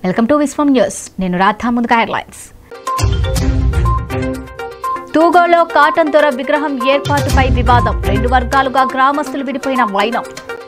Welcome to Vishwam news నేను రాధా ముందుగా headlines తూగోలో cotton దొర విగ్రహం ఏర్పాటుపై వివాదం రెండు వర్గాలుగా గ్రామస్తులు విడిపోయిన వైనం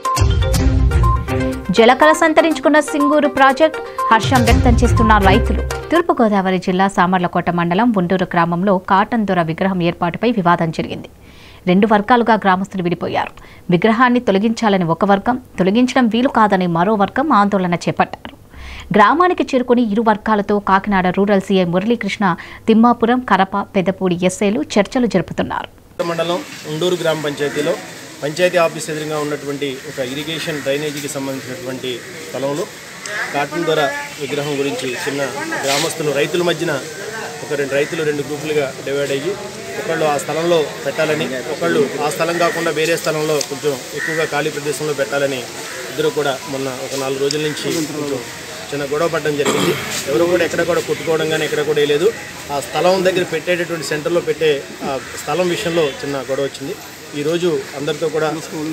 జలకళ సంతరించుకున్న సింగూరు ప్రాజెక్ట్ హర్షం వ్యక్తం చేస్తున్న రైతులు తూర్పుగోదావరి జిల్లా సామర్లకోట మండలం ఉండూరు గ్రామంలో కాటన్ దొర విగ్రహం ఏర్పాటుపై వివాదం జరిగింది రెండు వర్గాలుగా గ్రామస్తులు విడిపోయారు విగ్రహాన్ని తొలగించాలని ఒక వర్గం తొలగించడం వీలు కాదని మరో వర్గం ఆందోళన చేపట్టారు గ్రామానికి చేరుకుని ఇరు వర్గాలతో కాకినాడ రూరల్ సీఐ మురళీకృష్ణ తిమ్మాపురం కరప పెద్దపూడి ఎస్ఐలు చర్చలు జరుపుతున్నారు మండలం ఉండూరు గ్రామ పంచాయతీలో పంచాయతీ ఆఫీస్ ఎదురుగా ఉన్నటువంటి ఒక ఇరిగేషన్ డ్రైనేజీకి సంబంధించినటువంటి స్థలంలో కాటన్ దొర విగ్రహం గురించి చిన్న గ్రామస్తులు రైతుల మధ్యన ఒక రెండు రైతులు రెండు గ్రూపులుగా డివైడ్ అయ్యి ఒకళ్ళు ఆ స్థలంలో పెట్టాలని ఒకళ్ళు ఆ స్థలం కాకుండా వేరే స్థలంలో కొంచెం ఎక్కువగా ఖాళీ ప్రదేశంలో పెట్టాలని ఇద్దరు కూడా మొన్న ఒక నాలుగు రోజుల నుంచి కొంచెం చిన్న గొడవ పడడం జరిగింది ఎవరు కూడా ఎక్కడ కూడా కొట్టుకోవడం కానీ ఎక్కడ కూడా లేదు ఆ స్థలం దగ్గర పెట్టేటటువంటి సెంటర్లో పెట్టే ఆ స్థలం విషయంలో చిన్న గొడవ వచ్చింది ఈరోజు అందరితో కూడా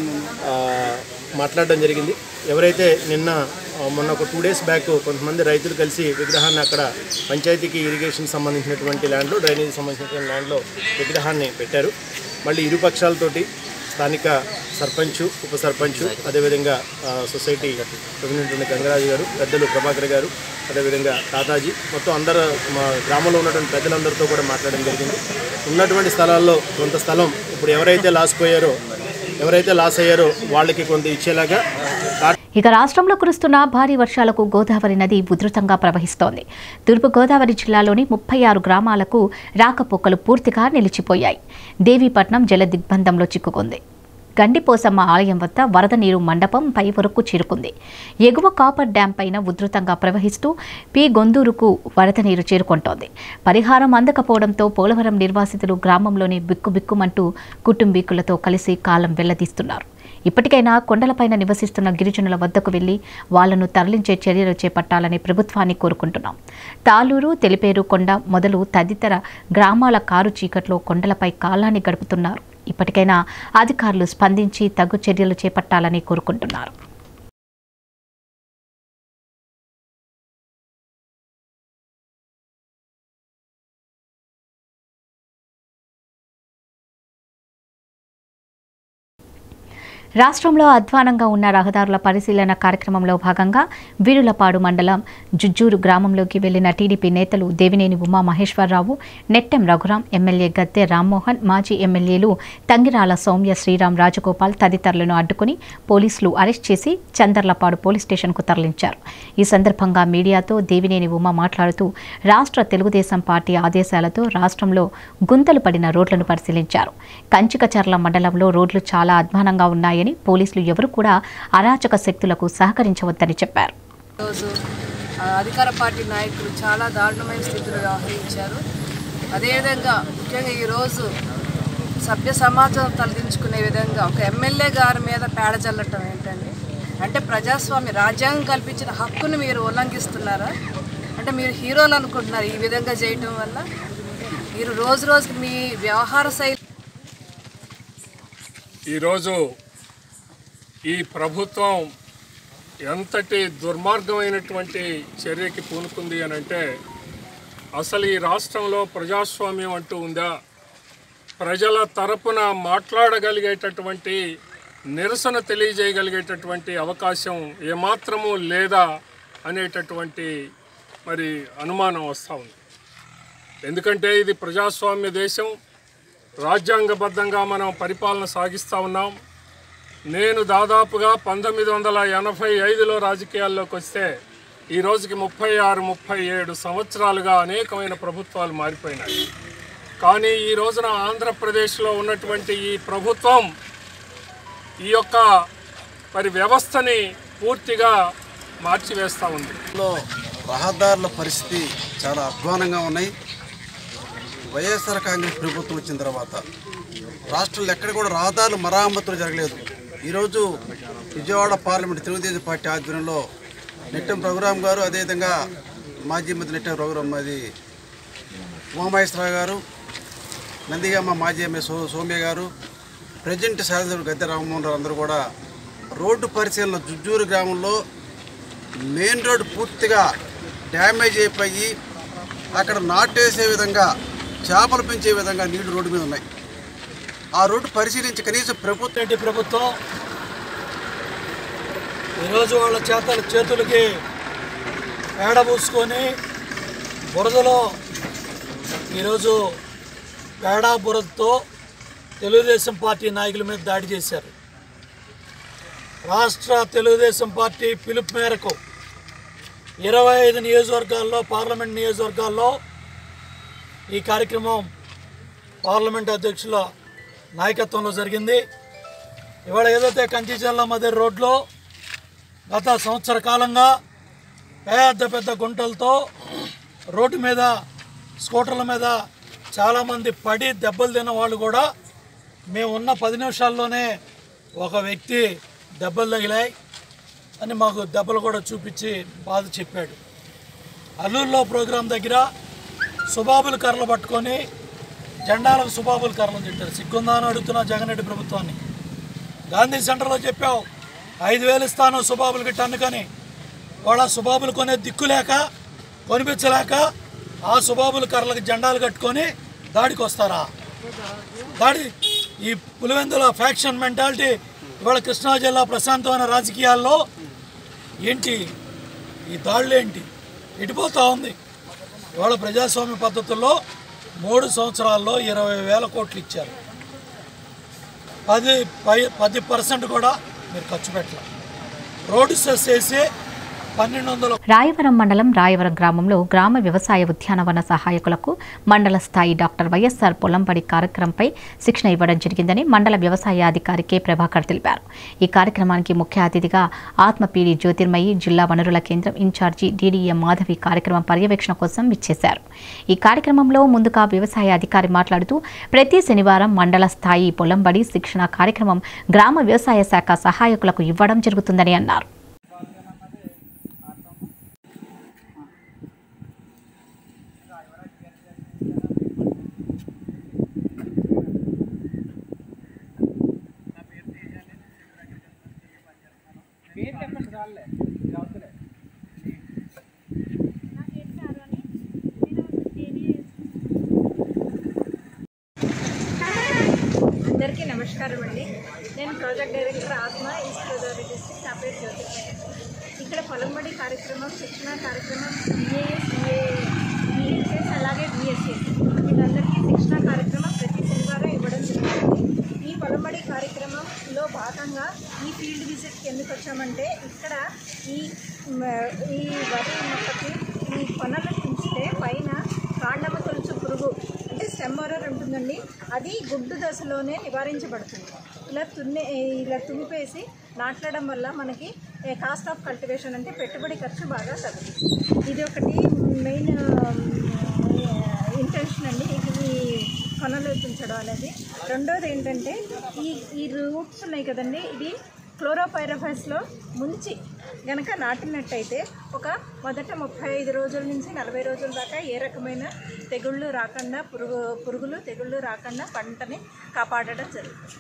ఆ, మాట్లాడడం జరిగింది ఎవరైతే నిన్న ఆ, మొన్న ఒక టూ డేస్ బ్యాక్ కొంతమంది రైతులు కలిసి విగ్రహాన్ని అక్కడ పంచాయతీకి ఇరిగేషన్ సంబంధించినటువంటి ల్యాండ్లో డ్రైనేజ్ సంబంధించినటువంటి ల్యాండ్లో విగ్రహాన్ని పెట్టారు మళ్ళీ ఇరు పక్షాలతోటి స్థానిక సర్పంచ్ ఉప సర్పంచ్ అదేవిధంగా ఆ, సొసైటీ ప్రెసిడెంట్ గంగరాజు గారు పెద్దలు ప్రభాకర్ గారు అదేవిధంగా తాతాజీ మొత్తం అందరూ మా గ్రామంలో ఉన్నటువంటి పెద్దలందరితో కూడా మాట్లాడడం జరిగింది ఉన్నటువంటి స్థలాల్లో కొంత స్థలం ఇప్పుడు ఎవరైతే లాస్ పోయారో ఎవరైతే లాస్ అయ్యారో వాళ్ళకి కొంత ఇచ్చేలాగా కా- ఇక రాష్ట్రంలో కురుస్తున్న భారీ వర్షాలకు గోదావరి నది ఉధృతంగా ప్రవహిస్తోంది తూర్పు గోదావరి జిల్లాలోని ముప్పై ఆరు గ్రామాలకు రాకపోకలు పూర్తిగా నిలిచిపోయాయి దేవీపట్నం జల దిగ్బంధంలో చిక్కుకుంది గండిపోసమ్మ ఆలయం వద్ద వరద నీరు మండపం పై వరకు చేరుకుంది ఎగువ కాపర్ డ్యాం పైన ఉధృతంగా ప్రవహిస్తూ పి గొందూరుకు వరద నీరు చేరుకుంటోంది పరిహారం అందకపోవడంతో పోలవరం నిర్వాసితులు గ్రామంలోని బిక్కుబిక్కుమంటూ కుటుంబీకులతో కలిసి కాలం వెళ్లదీస్తున్నారు ఇప్పటికైనా కొండలపైన నివసిస్తున్న గిరిజనుల వద్దకు వెళ్లి వాళ్లను తరలించే చర్యలు చేపట్టాలని ప్రభుత్వాన్ని కోరుకుంటున్నాం తాలూరు తెలిపేరు కొండ మొదలు తదితర గ్రామాల కారు చీకట్లో కొండలపై కాలాన్ని గడుపుతున్నారు ఇప్పటికైనా అధికారులు స్పందించి తగు చర్యలు చేపట్టాలని కోరుకుంటున్నారు రాష్ట్రంలో అధ్వానంగా ఉన్న రహదారుల పరిశీలన కార్యక్రమంలో భాగంగా వీరులపాడు మండలం జుజ్జూరు గ్రామంలోకి వెళ్లిన టీడీపీ నేతలు దేవినేని ఉమా మహేశ్వరరావు నెట్టెం రఘురాం ఎమ్మెల్యే గద్దె రామ్మోహన్ మాజీ ఎమ్మెల్యేలు తంగిరాల సౌమ్య శ్రీరామ్ రాజగోపాల్ తదితరులను అడ్డుకుని పోలీసులు అరెస్ట్ చేసి చందర్లపాడు పోలీస్ స్టేషన్కు తరలించారు ఈ సందర్భంగా మీడియాతో దేవినేని ఉమా మాట్లాడుతూ రాష్ట్ర తెలుగుదేశం పార్టీ ఆదేశాలతో రాష్ట్రంలో గుంతలు పడిన రోడ్లను పరిశీలించారు కంచికచర్ల మండలంలో రోడ్లు చాలా అధ్వానంగా ఉన్నాయని పోలీసులు ఎవరు కూడా అరాచక శక్తులకు సహకరించవద్దని చెప్పారు ఈరోజు ఆ, అధికార పార్టీ నాయకులు చాలా దారుణమైన స్థితిలో వ్యవహరించారు అదేవిధంగా ముఖ్యంగా ఈరోజు సభ్య సమాజం తలదించుకునే విధంగా ఒక ఎమ్మెల్యే గారి మీద పేడ చల్లటం ఏంటండి అంటే ప్రజాస్వామ్య రాజ్యాంగం కల్పించిన హక్కును మీరు ఉల్లంఘిస్తున్నారా అంటే మీరు హీరోలు అనుకుంటున్నారు ఈ విధంగా చేయటం వల్ల మీరు రోజు రోజుకి మీ వ్యవహార శైలి ఈరోజు ఈ ప్రభుత్వం ఎంతటి దుర్మార్గమైనటువంటి చర్యకి పూనుకుంది అని అంటే అసలు ఈ రాష్ట్రంలో ప్రజాస్వామ్యం అంటూ ఉందా ప్రజల తరపున మాట్లాడగలిగేటటువంటి నిరసన తెలియజేయగలిగేటటువంటి అవకాశం ఏమాత్రము లేదా అనేటటువంటి మరి అనుమానం వస్తూ ఉంది ఎందుకంటే ఇది ప్రజాస్వామ్య దేశం రాజ్యాంగబద్ధంగా మనం పరిపాలన సాగిస్తూ ఉన్నాం నేను దాదాపుగా పంతొమ్మిది వందల ఎనభై ఐదులో రాజకీయాల్లోకి వస్తే ఈ రోజుకి ముప్పై ఆరు ముప్పై ఏడు సంవత్సరాలుగా అనేకమైన ప్రభుత్వాలు మారిపోయినాయి కానీ ఈ రోజున ఆంధ్రప్రదేశ్లో ఉన్నటువంటి ఈ ప్రభుత్వం ఈ యొక్క మరి వ్యవస్థని పూర్తిగా మార్చివేస్తూ ఉంది లో రహదారుల పరిస్థితి చాలా అధ్వానంగా ఉన్నాయి వైఎస్ఆర్ కాంగ్రెస్ ప్రభుత్వం వచ్చిన తర్వాత రాష్ట్రంలో ఎక్కడ కూడా రహదారులు మరామతులు జరగలేదు ఈరోజు విజయవాడ పార్లమెంట్ తెలుగుదేశం పార్టీ ఆధ్వర్యంలో నెట్టం రఘురామ్ గారు అదేవిధంగా మాజీ మంత్రి నెట్టం రఘురామ్ అది ఉమామహేశ్వరరావు గారు నందిగామ మాజీ ఎమ్మెల్యే సో సోమ్య గారు ప్రజెంట్ శాసనసభ్యుడు గద్దె రామ్మోహన్ రావు అందరూ కూడా రోడ్డు పరిశీలన జుజ్జూరు గ్రామంలో మెయిన్ రోడ్ పూర్తిగా డ్యామేజ్ అయిపోయి అక్కడ నాటేసే విధంగా చేపలు పెంచే విధంగా నీళ్లు రోడ్డు మీద ఉన్నాయి ఆ రోడ్డు పరిశీలించి కనీసం ప్రభుత్వం రెడ్డి ప్రభుత్వం ఈరోజు వాళ్ళ చేతల చేతులకి పేడ పూసుకొని బురదలో ఈరోజు పేడ బురదతో తెలుగుదేశం పార్టీ నాయకుల మీద దాడి చేశారు రాష్ట్ర తెలుగుదేశం పార్టీ పిలుపు మేరకు ఇరవై ఐదు నియోజకవర్గాల్లో పార్లమెంట్ నియోజకవర్గాల్లో ఈ కార్యక్రమం పార్లమెంట్ అధ్యక్షుల నాయకత్వంలో జరిగింది ఇవాళ ఏదైతే కంచిచర్ల మధ్య రోడ్లో గత సంవత్సర కాలంగా పెద్ద పెద్ద గుంటలతో రోడ్డు మీద స్కూటర్ల మీద చాలామంది పడి దెబ్బలు తిన్న వాళ్ళు కూడా మేము ఉన్న పది నిమిషాల్లోనే ఒక వ్యక్తి దెబ్బలు తగిలాయి అని మాకు దెబ్బలు కూడా చూపించి బాధ చెప్పాడు అల్లూరులో ప్రోగ్రాం దగ్గర సుబాబుల కర్రలు పట్టుకొని జెండాలకు సుబాబుల కర్రలు తిట్టారు సిగ్గుందా అని అడుగుతున్నా జగన్ రెడ్డి ప్రభుత్వాన్ని గాంధీ సెంటర్లో చెప్పావు ఐదు వేలు ఇస్తాను సుబాబులకి టన్నుకని వాళ్ళ సుబాబులు కొనే దిక్కు లేక కొనిపించలేక ఆ సుబాబుల కర్రలకు జెండాలు కట్టుకొని దాడికి వస్తారా దాడి ఈ పులివెందుల ఫ్యాక్షన్ మెంటాలిటీ ఇవాళ కృష్ణా జిల్లా ప్రశాంతమైన రాజకీయాల్లో ఏంటి ఈ దాడులు ఏంటి ఇటుపోతూ ఉంది ఇవాళ ప్రజాస్వామ్య పద్ధతుల్లో మూడు సంవత్సరాల్లో ఇరవై వేల కోట్లు ఇచ్చారు పది పై పది పర్సెంట్ కూడా మీరు ఖర్చు పెట్టాలి రోడ్డు సెస్ చేసి పన్నెండు వందల రాయవరం మండలం రాయవరం గ్రామంలో గ్రామ వ్యవసాయ ఉద్యానవన సహాయకులకు మండల స్థాయి డాక్టర్ వైఎస్ఆర్ పొలంబడి కార్యక్రమంపై శిక్షణ ఇవ్వడం జరిగిందని మండల వ్యవసాయ అధికారి కె ప్రభాకర్ తెలిపారు ఈ కార్యక్రమానికి ముఖ్య అతిథిగా ఆత్మపీడి జ్యోతిర్మయి జిల్లా వనరుల కేంద్రం ఇన్ఛార్జి డీడీఎం మాధవి కార్యక్రమం పర్యవేక్షణ కోసం విచ్చేశారు ఈ కార్యక్రమంలో ముందుగా వ్యవసాయ అధికారి మాట్లాడుతూ ప్రతి శనివారం మండల స్థాయి పొలంబడి శిక్షణ కార్యక్రమం గ్రామ వ్యవసాయ శాఖ సహాయకులకు ఇవ్వడం జరుగుతుందని అన్నారు అందరికీ నమస్కారం అండి నేను ప్రాజెక్ట్ డైరెక్టర్ ఆత్మ ఈస్ట్ గోదావరి డిస్ట్రిక్ట్ నా పేరు జ్యోతి ఇక్కడ పొలంబడి కార్యక్రమం శిక్షణ కార్యక్రమం బిఏఎస్ బిఎస్ఎస్ అలాగే బిఎస్ఎస్ వీళ్ళందరికీ శిక్షణ కార్యక్రమం ప్రతి శనివారం ఇవ్వడం జరుగుతుంది ఈ పొలంబడి కార్యక్రమంలో భాగంగా ఈ ఫీల్డ్ విజిట్కి ఎందుకు వచ్చామంటే ఇక్కడ ఈ మ, ఈ వరి మొక్కకి ఈ కొనలు తుంచితే పైన కాండమ తొలుచు పురుగు అంటే స్టెమ్ బోరర్ ఉంటుందండి అది గుడ్డు దశలోనే నివారించబడుతుంది ఇలా తున్నే ఇలా తుంపేసి నాటడం వల్ల మనకి కాస్ట్ ఆఫ్ కల్టివేషన్ అంటే పెట్టుబడి ఖర్చు బాగా తగ్గుతుంది ఇది ఒకటి మెయిన్ ఇంటెన్షన్ అండి ఇది కొనలు తుంచడం అనేది రెండోది ఏంటంటే ఈ ఈ రూట్స్ ఉన్నాయి కదండి ఇది క్లోరోపైరఫైస్లో ముంచి గనక నాటినట్టయితే ఒక మొదట ముప్పై ఐదు రోజుల నుంచి నలభై రోజుల దాకా ఏ రకమైన తెగుళ్ళు రాకుండా పురుగు పురుగులు తెగుళ్ళు రాకుండా పంటని కాపాడడం జరుగుతుంది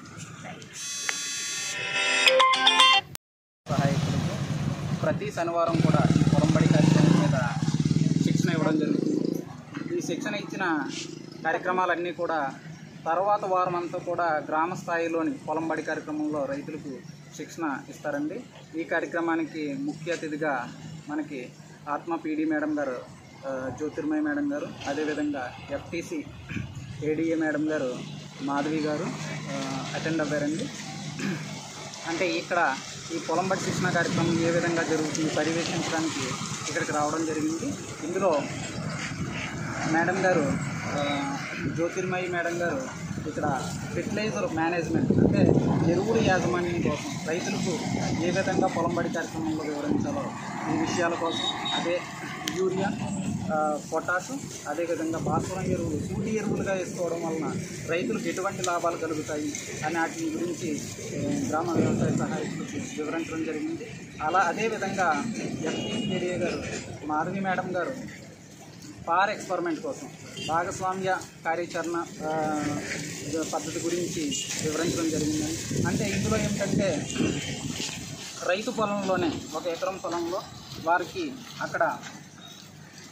సహాయకులకు ప్రతి శనివారం కూడా ఈ పొలంబడి కార్యక్రమం మీద శిక్షణ ఇవ్వడం జరుగుతుంది ఈ శిక్షణ ఇచ్చిన కార్యక్రమాలన్నీ కూడా తర్వాత వారం అంతా కూడా గ్రామ స్థాయిలోని పొలంబడి కార్యక్రమంలో రైతులకు శిక్షణ ఇస్తారండి ఈ కార్యక్రమానికి ముఖ్య అతిథిగా మనకి ఆత్మ పీడీ మేడం గారు ఆ, జ్యోతిర్మయ మేడం గారు అదేవిధంగా ఎఫ్టీసీ ఏడీఏ మేడం గారు మాధవి గారు అటెండ్ అవ్వారండి అంటే ఇక్కడ ఈ పొలం బట్టి శిక్షణ కార్యక్రమం ఏ విధంగా జరుగుతుంది పర్యవేక్షించడానికి ఇక్కడికి రావడం జరిగింది ఇందులో మేడం గారు ఆ, జ్యోతిర్మయి మేడం గారు ఇక్కడ ఫెర్టిలైజర్ మేనేజ్మెంట్ అంటే ఎరువుల యాజమాన్యం కోసం రైతులకు ఏ విధంగా పొలం బడి కార్యక్రమంలో వివరించాలో ఈ విషయాల కోసం అదే యూరియా ఆ, పొటాషు అదేవిధంగా భాస్వరం ఎరువులు సూటి ఎరువులుగా వేసుకోవడం వలన రైతులకు ఎటువంటి లాభాలు కలుగుతాయి అని వాటి గురించి ఏ, గ్రామ వ్యవసాయ సహాయకులకు వివరించడం జరిగింది అలా అదేవిధంగా ఎఫ్టీఏ గారు మాధవి మేడం గారు పార్ ఎక్స్పెరిమెంట్ కోసం భాగస్వామ్య కార్యాచరణ ఆ, పద్ధతి గురించి వివరించడం జరిగిందండి అంటే ఇందులో ఏమిటంటే రైతు పొలంలోనే ఒక ఎకరం పొలంలో వారికి అక్కడ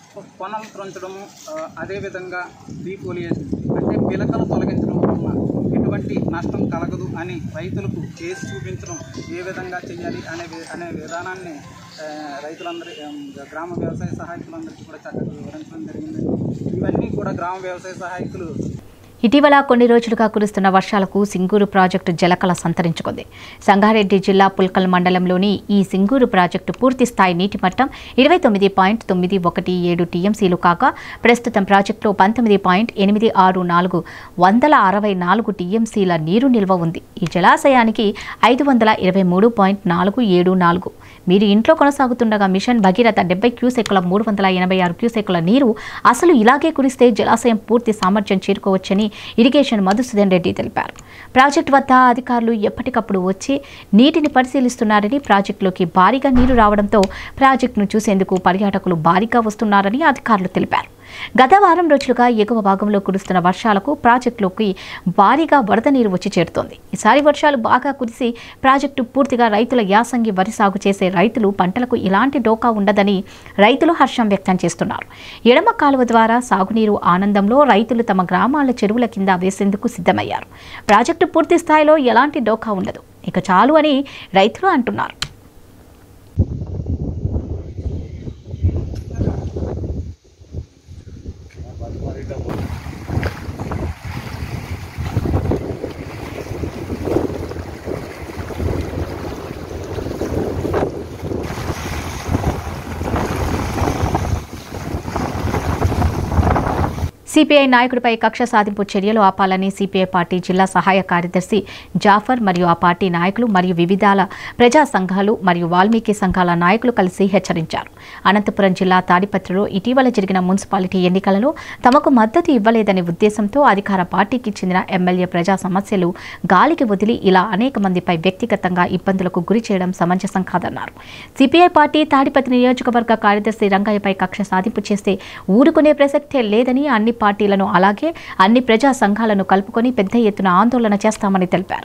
కొనలు త్రంచడము ఆ, అదేవిధంగా డీఫోలియేషన్ అంటే పిలకలు తొలగించడం వలన ఎటువంటి నష్టం కలగదు అని రైతులకు చేసి చూపించడం ఏ విధంగా చేయాలి అనే వి- అనే విధానాన్ని ఆ, రైతులందరి ఆ, గ్రామ వ్యవసాయ సహాయకులందరికీ కూడా చక్కగా వివరించడం జరిగింది ఇవన్నీ కూడా గ్రామ వ్యవసాయ సహాయకులు ఇటీవల కొన్ని రోజులుగా కురుస్తున్న వర్షాలకు సింగూరు ప్రాజెక్టు జలకళ సంతరించుకుంది సంగారెడ్డి జిల్లా పుల్కల్ మండలంలోని ఈ సింగూరు ప్రాజెక్టు పూర్తి స్థాయి నీటి మట్టం ఇరవై తొమ్మిది పాయింట్ తొమ్మిది ఒకటి ఏడు టీఎంసీలు కాగా ప్రస్తుతం ప్రాజెక్టులో పంతొమ్మిది పాయింట్ ఎనిమిది ఆరు నాలుగు వందల అరవై నాలుగు టీఎంసీల నీరు నిల్వ ఉంది ఈ జలాశయానికి ఐదు వందల ఇరవై మూడు పాయింట్ నాలుగు ఏడు నాలుగు మీరు ఇంట్లో కొనసాగుతుండగా మిషన్ భగీరథ డెబ్బై క్యూసెక్కుల మూడు వందల ఎనభై ఆరు క్యూసెక్కుల నీరు అసలు ఇలాగే కురిస్తే జలాశయం పూర్తి సామర్థ్యం చేరుకోవచ్చని ఇరిగేషన్ మధుసూదన్ రెడ్డి తెలిపారు ప్రాజెక్టు వద్ద అధికారులు ఎప్పటికప్పుడు వచ్చి నీటిని పరిశీలిస్తున్నారని ప్రాజెక్టులోకి భారీగా నీరు రావడంతో ప్రాజెక్టును చూసేందుకు పర్యాటకులు భారీగా వస్తున్నారని అధికారులు తెలిపారు గత వారం రోజులుగా ఎగువ భాగంలో కురుస్తున్న వర్షాలకు ప్రాజెక్టులోకి భారీగా వరద నీరు వచ్చి చేరుతోంది ఈసారి వర్షాలు బాగా కురిసి ప్రాజెక్టు పూర్తిగా రైతుల యాసంగి వరి సాగు చేసే రైతులు పంటలకు ఎలాంటి డోకా ఉండదని రైతులు హర్షం వ్యక్తం చేస్తున్నారు ఎడమ కాలువ ద్వారా సాగునీరు ఆనందంలో రైతులు తమ గ్రామాల చెరువుల కింద వేసేందుకు సిద్ధమయ్యారు ప్రాజెక్టు పూర్తి స్థాయిలో ఎలాంటి డోకా ఉండదు ఇక చాలు అని రైతులు అంటున్నారు సిపిఐ నాయకుడిపై కక్ష సాధింపు చర్యలు ఆపాలని సిపిఐ పార్టీ జిల్లా సహాయ కార్యదర్శి జాఫర్ మరియు ఆ పార్టీ నాయకులు మరియు వివిధాల ప్రజా సంఘాలు మరియు వాల్మీకి సంఘాల నాయకులు కలిసి హెచ్చరించారు అనంతపురం జిల్లా తాడిపత్రిలో ఇటీవల జరిగిన మున్సిపాలిటీ ఎన్నికలలో తమకు మద్దతు ఇవ్వలేదనే ఉద్దేశంతో అధికార పార్టీకి చెందిన ఎమ్మెల్యే ప్రజా సమస్యలు గాలికి వదిలి ఇలా అనేక మందిపై వ్యక్తిగతంగా ఇబ్బందులకు గురి చేయడం సమంజసం కాదన్నారు సిపిఐ పార్టీ తాడిపత్రి నియోజకవర్గ కార్యదర్శి రంగయ్యపై కక్ష సాధింపు చేస్తే ఊరుకునే ప్రసక్తే లేదని అన్ని పార్టీలను అలాగే అన్ని ప్రజా సంఘాలను కలుపుకొని పెద్ద ఎత్తున ఆందోళన చేస్తామని తెలిపారు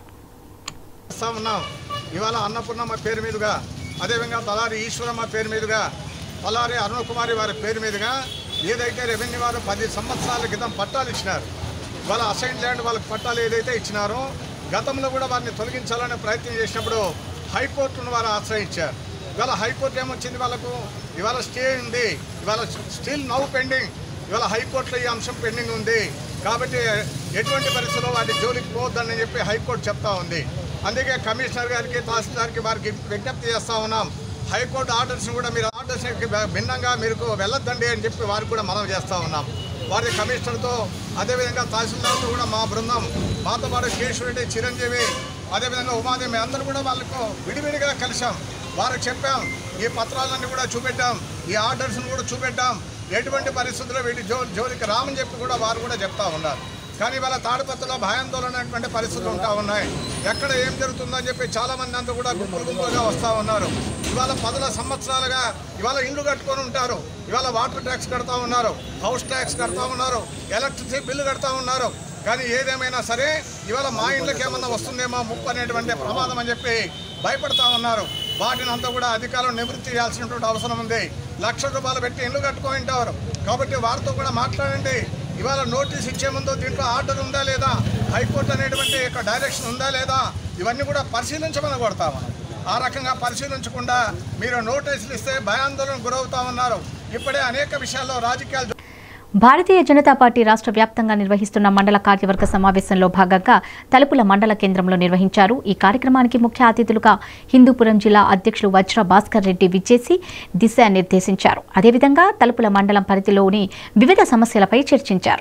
చేస్తా ఉన్నాం ఇవాళ అన్నపూర్ణమ్మ పేరు మీదుగా అదేవిధంగా తలారి ఈశ్వరమ్మ పేరు మీదుగా తలారి అరుణకుమారి వారి పేరు మీదుగా ఏదైతే రెవెన్యూ వారు పది సంవత్సరాల క్రితం పట్టాలు ఇచ్చినారు ఇవాళ అసైన్ ల్యాండ్ వాళ్ళకి పట్టాలు ఏదైతే ఇచ్చినారో గతంలో కూడా వారిని తొలగించాలనే ప్రయత్నం చేసినప్పుడు హైకోర్టును వారు ఆశ్రయించారు ఇవాళ హైకోర్టు ఏమొచ్చింది వాళ్ళకు ఇవాళ స్టే ఉంది ఇవాళ స్టిల్ నౌ పెండింగ్ ఇవాళ హైకోర్టులో ఈ అంశం పెండింగ్ ఉంది కాబట్టి ఎటువంటి పరిస్థితుల్లో వాటి జోలికి పోవద్దని చెప్పి హైకోర్టు చెప్తా ఉంది అందుకే కమిషనర్ గారికి తహసీల్దార్కి వారికి విజ్ఞప్తి చేస్తా ఉన్నాం హైకోర్టు ఆర్డర్స్ని కూడా మీరు ఆర్డర్స్ భిన్నంగా మీరు వెళ్ళొద్దండి అని చెప్పి వారికి కూడా మనం చేస్తూ ఉన్నాం వారి కమిషనర్తో అదేవిధంగా తహసీల్దార్తో కూడా మా బృందం మాతో పాటు కేశవరెడ్డి చిరంజీవి అదేవిధంగా ఉమాదేవి మేము అందరూ కూడా వాళ్ళకు విడివిడిగా కలిసాం వారికి చెప్పాం ఈ పత్రాలన్నీ కూడా చూపెట్టాం ఈ ఆర్డర్స్ని కూడా చూపెట్టాం ఎటువంటి పరిస్థితుల్లో వీటి జో జోలికి రామని చెప్పి కూడా వారు కూడా చెప్తా ఉన్నారు కానీ ఇవాళ తాడిపత్రిలో భయాందోళన అనేటువంటి పరిస్థితులు ఉంటా ఉన్నాయి ఎక్కడ ఏం జరుగుతుందని చెప్పి చాలా మంది అంతా కూడా గుంపులు గుంపులుగా వస్తూ ఉన్నారు ఇవాళ పదుల సంవత్సరాలుగా ఇవాళ ఇండ్లు కట్టుకొని ఉంటారు ఇవాళ వాటర్ ట్యాక్స్ కడతా ఉన్నారు హౌస్ ట్యాక్స్ కడతా ఉన్నారు ఎలక్ట్రిసిటీ బిల్లు కడతా ఉన్నారు కానీ ఏదేమైనా సరే ఇవాళ మా ఇంట్లోకి ఏమన్నా వస్తుందేమో ముప్పు అనేటువంటి ప్రమాదం అని చెప్పి భయపడతా ఉన్నారు వాటిని అంతా కూడా అధికారులు నివృత్తి చేయాల్సినటువంటి అవసరం ఉంది లక్ష రూపాయలు పెట్టి ఇల్లు కట్టుకొని ఉంటారు కాబట్టి వారితో కూడా మాట్లాడండి ఇవాళ నోటీస్ ఇచ్చే ముందు దీంట్లో ఆర్డర్ ఉందా లేదా హైకోర్టు అనేటువంటి యొక్క డైరెక్షన్ ఉందా లేదా ఇవన్నీ కూడా పరిశీలించమని కొడతా ఉన్నాం ఆ రకంగా పరిశీలించకుండా మీరు నోటీసులు ఇస్తే భయాందోళన గురవుతా ఉన్నారు ఇప్పుడే అనేక విషయాల్లో రాజకీయాలు భారతీయ జనతా పార్టీ రాష్ట్ర వ్యాప్తంగా నిర్వహిస్తున్న మండల కార్యవర్గ సమావేశంలో భాగంగా తలుపుల మండల కేంద్రంలో నిర్వహించారు ఈ కార్యక్రమానికి ముఖ్య అతిథులుగా హిందూపురం జిల్లా అధ్యక్షులు వజ్ర భాస్కర్ రెడ్డి విచ్చేసి దిశానిర్దేశించారు అదేవిధంగా తలుపుల మండలం పరిధిలోని వివిధ సమస్యలపై చర్చించారు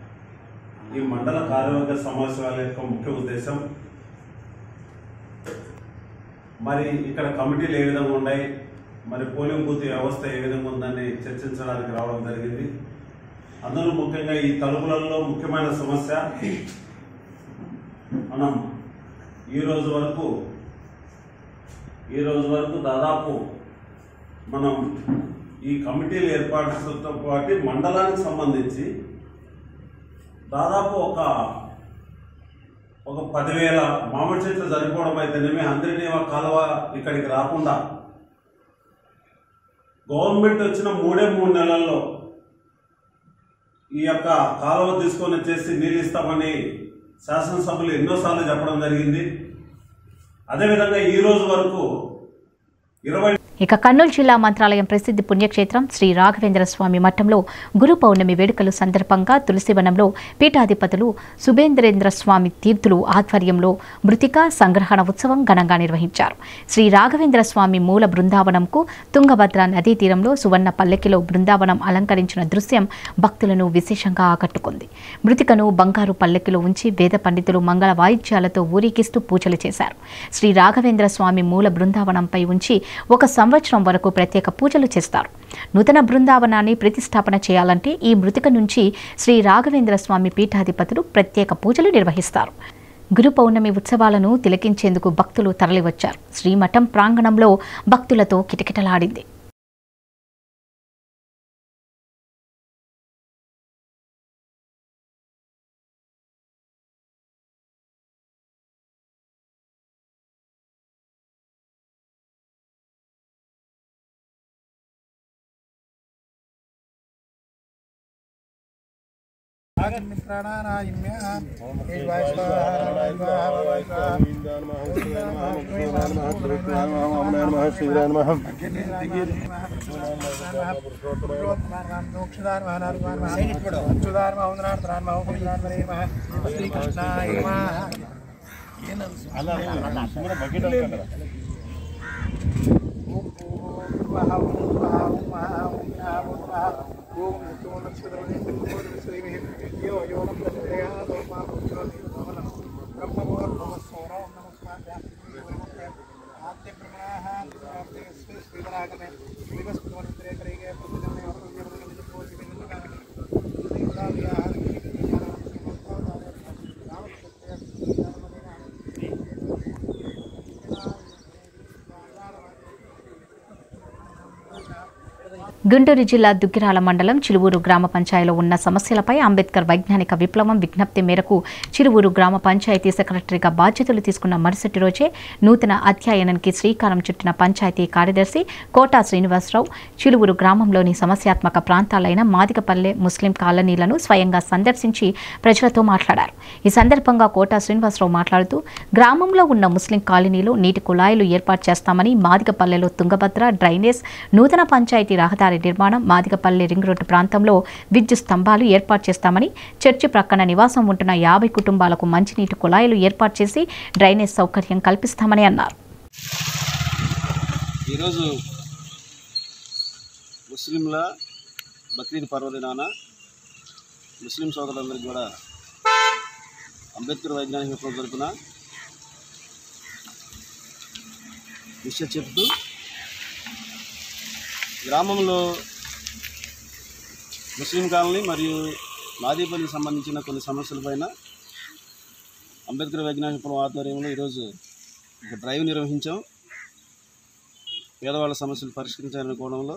ఈ మండల కార్యవర్గ సమావేశాల యొక్క ముఖ్య ఉద్దేశం మరి ఇక్కడ కమిటీలు ఏ విధంగా ఉన్నాయి మరి పోలింగ్ బూత్ వ్యవస్థ ఏ విధంగా ఉందని చర్చించడానికి రావడం జరిగింది అందులో ముఖ్యంగా ఈ తలుపులలో ముఖ్యమైన సమస్య మనం ఈ రోజు వరకు ఈ రోజు వరకు దాదాపు మనం ఈ కమిటీలు ఏర్పాటుతో పాటు మండలానికి సంబంధించి దాదాపు ఒక ఒక పదివేల మామిడి చెట్లు చనిపోవడం అయితేనేమి అందరినీ కాలువ ఇక్కడికి రాకుండా గవర్నమెంట్ వచ్చిన మూడే మూడు నెలల్లో ఈ యొక్క కాలువ తీసుకొని వచ్చేసి నీళ్ళు ఇస్తామని శాసనసభలు ఎన్నోసార్లు చెప్పడం జరిగింది అదేవిధంగా ఈ రోజు వరకు ఇరవై ఇక కర్నూలు జిల్లా మంత్రాలయం ప్రసిద్ధి పుణ్యక్షేత్రం శ్రీ రాఘవేంద్ర స్వామి మఠంలో గురు పౌర్ణమి వేడుకలు సందర్భంగా తులసివనంలో పీఠాధిపతులు సుభేంద్రేంద్ర స్వామి తీర్థులు ఆధ్వర్యంలో మృతిక సంగ్రహణ ఉత్సవం ఘనంగా నిర్వహించారు శ్రీ రాఘవేంద్ర స్వామి మూల బృందావనంకు తుంగభద్ర నదీ తీరంలో సువర్ణ పల్లెకిలో బృందావనం అలంకరించిన దృశ్యం భక్తులను విశేషంగా ఆకట్టుకుంది మృతికను బంగారు పల్లెకిలో ఉంచి వేద పండితులు మంగళ వాయిద్యాలతో ఊరేగిస్తూ పూజలు చేశారు శ్రీ రాఘవేంద్ర స్వామి మూల బృందావనంపై ఉంచి ఒక సంవత్సరం వరకు ప్రత్యేక పూజలు చేస్తారు నూతన బృందావనాన్ని ప్రతిష్టాపన చేయాలంటే ఈ మృతిక నుంచి శ్రీ రాఘవేంద్ర స్వామి పీఠాధిపతులు ప్రత్యేక పూజలు నిర్వహిస్తారు గురు పౌర్ణమి ఉత్సవాలను తిలకించేందుకు భక్తులు తరలివచ్చారు శ్రీమఠం ప్రాంగణంలో భక్తులతో కిటకిటలాడింది గుంటూరు జిల్లా దుగ్గిరాల మండలం చిలువూరు గ్రామ పంచాయతీలో ఉన్న సమస్యలపై అంబేద్కర్ వైజ్ఞానిక విప్లవం విజ్ఞప్తి మేరకు చిలువూరు గ్రామ పంచాయతీ సెక్రటరీగా బాధ్యతలు తీసుకున్న మరుసటి రోజే నూతన అధ్యయనానికి శ్రీకారం చుట్టిన పంచాయతీ కార్యదర్శి కోటా శ్రీనివాసరావు చిలువూరు గ్రామంలోని సమస్యాత్మక ప్రాంతాలైన మాదికపల్లె ముస్లిం కాలనీలను స్వయంగా సందర్శించి ప్రజలతో మాట్లాడారు ఈ సందర్భంగా కోటా శ్రీనివాసరావు మాట్లాడుతూ గ్రామంలో ఉన్న ముస్లిం కాలనీలో నీటి కుళాయిలు ఏర్పాటు చేస్తామని మాదికపల్లెలో తుంగభద్ర డ్రైనేజ్ నూతన పంచాయతీ రహదారి నిర్మాణం మాదిగపల్లి రింగ్ రోడ్డు ప్రాంతంలో విద్యుత్ స్తంభాలు ఏర్పాటు చేస్తామని చర్చి ప్రక్కన నివాసం ఉంటున్న యాభై కుటుంబాలకు మంచినీటి కుళాయిలు ఏర్పాటు చేసి డ్రైనేజ్ సౌకర్యం కల్పిస్తామని అన్నారు ఈరోజు ముస్లింల బక్రీద్ పర్వదినాన ముస్లిం సోదరులందరికీ కూడా అంబేద్కర్ వైజ్ఞానిక విప్లవం తరపున విషయం చెప్తూ గ్రామంలో ముస్లిం కాలనీ మరియు మాదేపల్లికి సంబంధించిన కొన్ని సమస్యలపైన అంబేద్కర్ వైజ్ఞానిక విప్లవం ఆధ్వర్యంలో ఈరోజు ఒక డ్రైవ్ నిర్వహించాం పేదవాళ్ళ సమస్యలు పరిష్కరించాలనే కోణంలో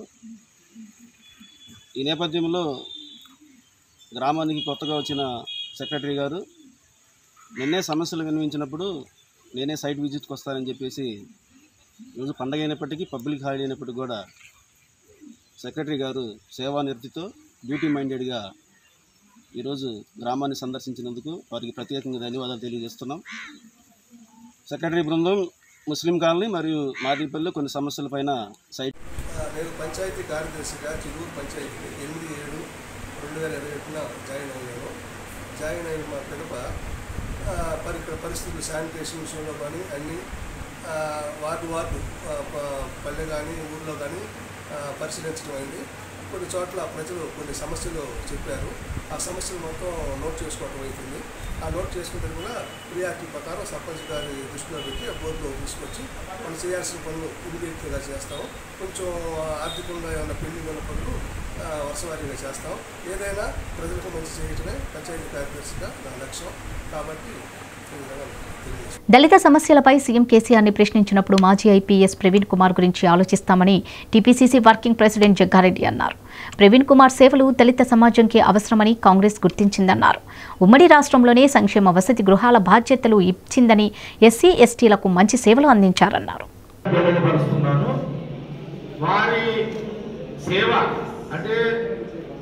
ఈ నేపథ్యంలో గ్రామానికి కొత్తగా వచ్చిన సెక్రటరీ గారు నిన్నే సమస్యలు వినిపించినప్పుడు నేనే సైట్ విజిట్కి వస్తానని చెప్పేసి ఈరోజు పండగ అయినప్పటికీ పబ్లిక్ హాలిడే అయినప్పటికీ కూడా సెక్రటరీ గారు సేవానిరతితో డ్యూటీ మైండెడ్గా ఈరోజు గ్రామాన్ని సందర్శించినందుకు వారికి ప్రత్యేకంగా ధన్యవాదాలు తెలియజేస్తున్నాం సెక్రటరీ బృందం ముస్లిం కాలనీ మరియు మాదిపల్లి కొన్ని సమస్యలపైన సైట్ నేను పంచాయతీ కార్యదర్శిగా చిలువూరు పంచాయతీ ఎనిమిది ఏడు రెండు వేల ఇరవై ఒకటిన జాయిన్ అయ్యాను జాయిన్ అయిన మా పిదప ఆ, పరి ఇక్కడ పరిస్థితులు శానిటేషన్ విషయంలో కానీ అన్నీ ఆ, వార్డు వార్డు ఆ, ప- పల్లె కానీ ఊళ్ళో కానీ ఆ, పరిశీలించడం అయింది కొన్ని చోట్ల ప్రజలు కొన్ని సమస్యలు చెప్పారు ఆ సమస్యలు మొత్తం నోట్ చేసుకోవడం అవుతుంది ఆ నోట్ చేసుకున్న కూడా ప్రియారిటీ ప్రకారం సర్పంచ్ గారి దృష్టిలో పెట్టి ఆ బోర్డులో తీసుకొచ్చి మనం చేయాల్సిన పనులు ఇమీడియట్గా చేస్తాము కొంచెం ఆర్థికంగా ఏమైనా పెండింగ్ ఉన్న పనులు ఆ, వర్షవారీగా చేస్తాం ఏదైనా ప్రజలకు మంచి చేయటమే పంచాయతీ కార్యదర్శిగా నా లక్ష్యం కాబట్టి ఈ విధంగా తెలియజేస్తాను దళిత సమస్యలపై సీఎం కేసీఆర్ని ప్రశ్నించినప్పుడు మాజీ ఐపీఎస్ ప్రవీణ్ కుమార్ గురించి ఆలోచిస్తామని టీపీసీసీ వర్కింగ్ ప్రెసిడెంట్ జగ్గారెడ్డి అన్నారు ప్రవీణ్ కుమార్ సేవలు దళిత సమాజంకి అవసరమని కాంగ్రెస్ గుర్తించిందన్నారు ఉమ్మడి రాష్ట్రంలోనే సంక్షేమ వసతి గృహాల బాధ్యతలు ఇచ్చిందని ఎస్సీ ఎస్టీలకు మంచి సేవలు అందించారన్నారు తెలియపరుస్తున్నాను వారి సేవ అంటే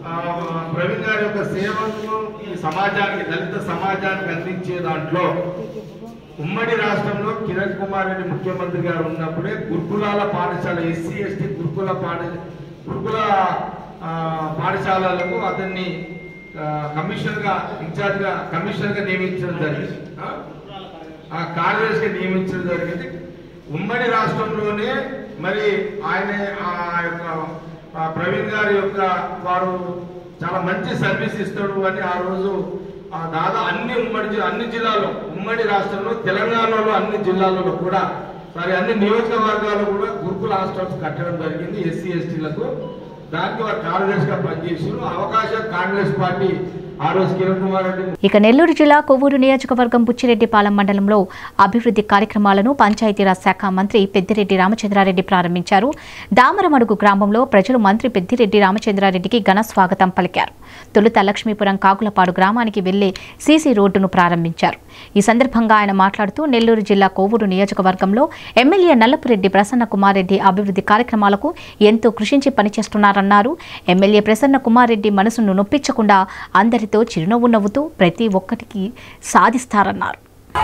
ఆ, ప్రవీణ్ గారి యొక్క సేవలను ఈ సమాజానికి దళిత సమాజానికి అందించే దాంట్లో ఉమ్మడి రాష్ట్రంలో కిరణ్ కుమార్ రెడ్డి ముఖ్యమంత్రి గారు ఉన్నప్పుడే గురుకులాల పాఠశాల ఎస్సీ ఎస్టీ గురుకుల పాఠ గురుకుల ఆ, పాఠశాలలకు అతన్ని ఆ, కమిషనర్ గా ఇన్ఛార్జ్ గా కమిషనర్ గా నియమించడం జరిగింది ఆ? ఆ కార్యదర్శి గా నియమించడం జరిగింది ఉమ్మడి రాష్ట్రంలోనే మరి ఆయన ఆ యొక్క ఆ ప్రవీణ్ గారి యొక్క వారు చాలా మంచి సర్వీస్ ఇస్తాడు అని ఆ రోజు ఆ దాదాపు అన్ని ఉమ్మడి జి- అన్ని జిల్లాలో ఉమ్మడి రాష్ట్రంలో తెలంగాణలో అన్ని జిల్లాలలో కూడా మరి అన్ని నియోజకవర్గాల్లో కూడా గురుకుల హాస్టల్స్ కట్టడం జరిగింది ఎస్సీ ఎస్టీలకు దానికి వారు కార్యదర్శిగా పనిచేసారు అవకాశం కాంగ్రెస్ పార్టీ ఆ రోజు కిరణ్ కుమార్ రెడ్డి ఇక నెల్లూరు జిల్లా కొవ్వూరు నియోజకవర్గం బుచ్చిరెడ్డిపాలెం మండలంలో అభివృద్ధి కార్యక్రమాలను పంచాయతీరాజ్ శాఖ మంత్రి పెద్దిరెడ్డి రామచంద్రారెడ్డి ప్రారంభించారు దామరమడుగు గ్రామంలో ప్రజలు మంత్రి పెద్దిరెడ్డి రామచంద్రారెడ్డికి ఘన స్వాగతం పలికారు తొలుత లక్ష్మీపురం కాకులపాడు గ్రామానికి వెళ్లే సీసీ రోడ్డును ప్రారంభించారు ఈ సందర్భంగా ఆయన మాట్లాడుతూ నెల్లూరు జిల్లా కొవ్వూరు నియోజకవర్గంలో ఎమ్మెల్యే నల్లపురెడ్డి ప్రసన్న కుమార్ రెడ్డి అభివృద్ధి కార్యక్రమాలకు ఎంతో కృషించి పనిచేస్తున్నారన్నారు ఎమ్మెల్యే ప్రసన్న కుమార్ రెడ్డి మనసును నొప్పించకుండా అందరితో చిరునవ్వు నవ్వుతూ ప్రతి ఒక్కటికి సాధిస్తారన్నారు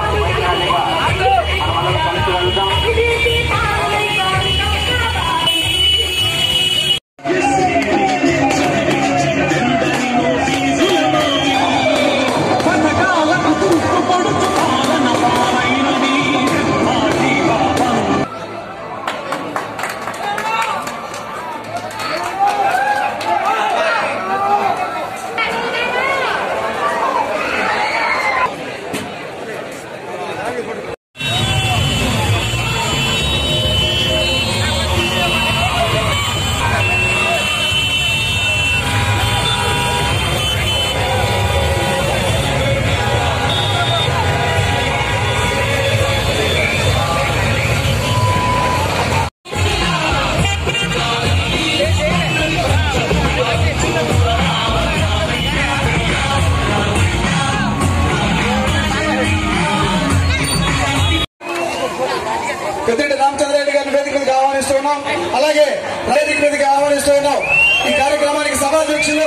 పెద్దిరెడ్డి రామచంద్రరెడ్డి గారిని వేదిక మీదకి ఆహ్వానిస్తున్నాం అలాగే వేదిక మీదకి ఆహ్వానిస్తున్నాం ఈ కార్యక్రమానికి సభాధ్యక్షులు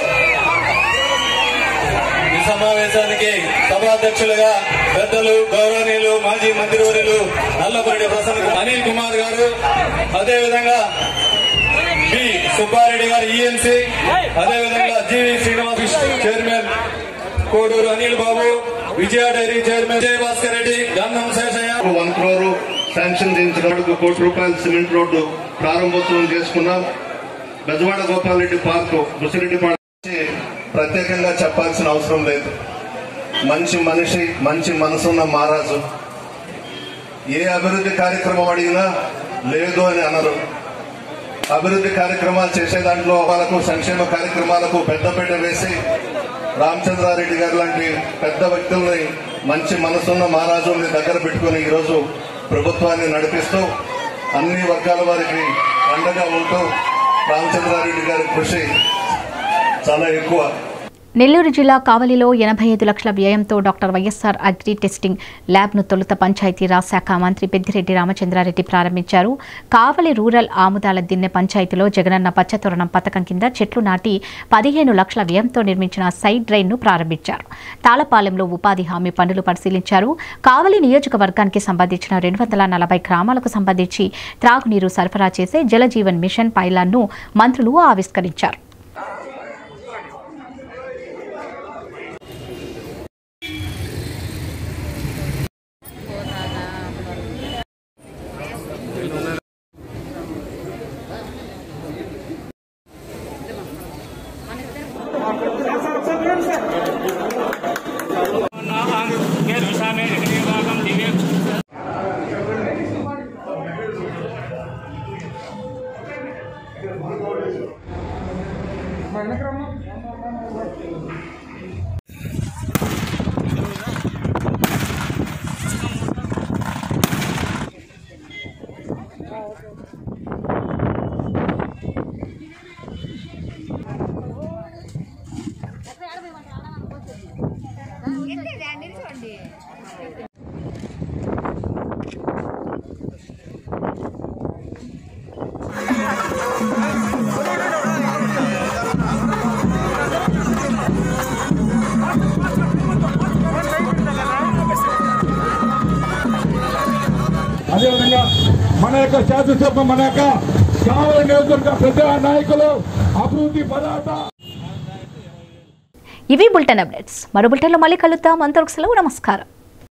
ఈ సమావేశానికి సభాధ్యక్షులుగా పెద్దలు గౌరవనీయులు మాజీ మంత్రివర్యులు నల్లపరెడ్డి ప్రసన్న అనిల్ కుమార్ గారు అదేవిధంగా బి సుబ్బారెడ్డి గారు ఈఎన్సీ అదేవిధంగా GV Srinivas chairman Koduru Anil Babu Vijaya dairy chairman Vijayabhaskar Reddy Gandham Seshaiah one crore sanction చేయించినప్పుడు కోటి రూపాయల సిమెంట్ రోడ్డు ప్రారంభోత్సవం చేసుకున్నాం బెజవాడ గోపాల్ రెడ్డి పార్క్ బుసిరెడ్డి పార్క్ ప్రత్యేకంగా చెప్పాల్సిన అవసరం లేదు మంచి మనిషి మంచి మనసున్న మహారాజు ఏ అభివృద్ధి కార్యక్రమం అడిగినా లేదు అని అనరు అభివృద్ధి కార్యక్రమాలు చేసే దాంట్లో వాళ్ళకు సంక్షేమ కార్యక్రమాలకు పెద్దపీట వేసి రామచంద్రారెడ్డి గారు లాంటి పెద్ద వ్యక్తుల్ని మంచి మనసున్న మహారాజుల్ని దగ్గర పెట్టుకుని ఈరోజు ప్రభుత్వాన్ని నడిపిస్తూ అన్ని వర్గాల వారికి అండగా ఉంటూ రామచంద్రారెడ్డి గారి కృషి చాలా ఎక్కువ నెల్లూరు జిల్లా కావలిలో ఎనభై ఐదు లక్షల వ్యయంతో డాక్టర్ వైఎస్ఆర్ అగ్రి టెస్టింగ్ ల్యాబ్ను తొలుత పంచాయతీరాజ్ శాఖ మంత్రి పెద్దిరెడ్డి రామచంద్రారెడ్డి ప్రారంభించారు కావలి రూరల్ ఆముదాల దిన్నె పంచాయతీలో జగనన్న పచ్చతోరణం పథకం కింద చెట్లు నాటి పదిహేను లక్షల వ్యయంతో నిర్మించిన సైడ్ డ్రైన్ను ప్రారంభించారు తాళపాలెంలో ఉపాధి హామీ పనులు పరిశీలించారు కావలి నియోజకవర్గానికి సంబంధించిన రెండు వందల నలభై గ్రామాలకు సంబంధించి త్రాగునీరు సరఫరా చేసే జలజీవన్ మిషన్ పైలాన్ను మంత్రులు ఆవిష్కరించారు యొక్క శాసనసభ మన యొక్క కావలి నియోజకవర్గ ప్రజా నాయకులు అభివృద్ధి పదార్థ ఇవి బులెటిన్ అప్డేట్స్ మరో బులెటిన్లో మళ్ళీ కలుద్దాం అంతవరకు సెలవు నమస్కారం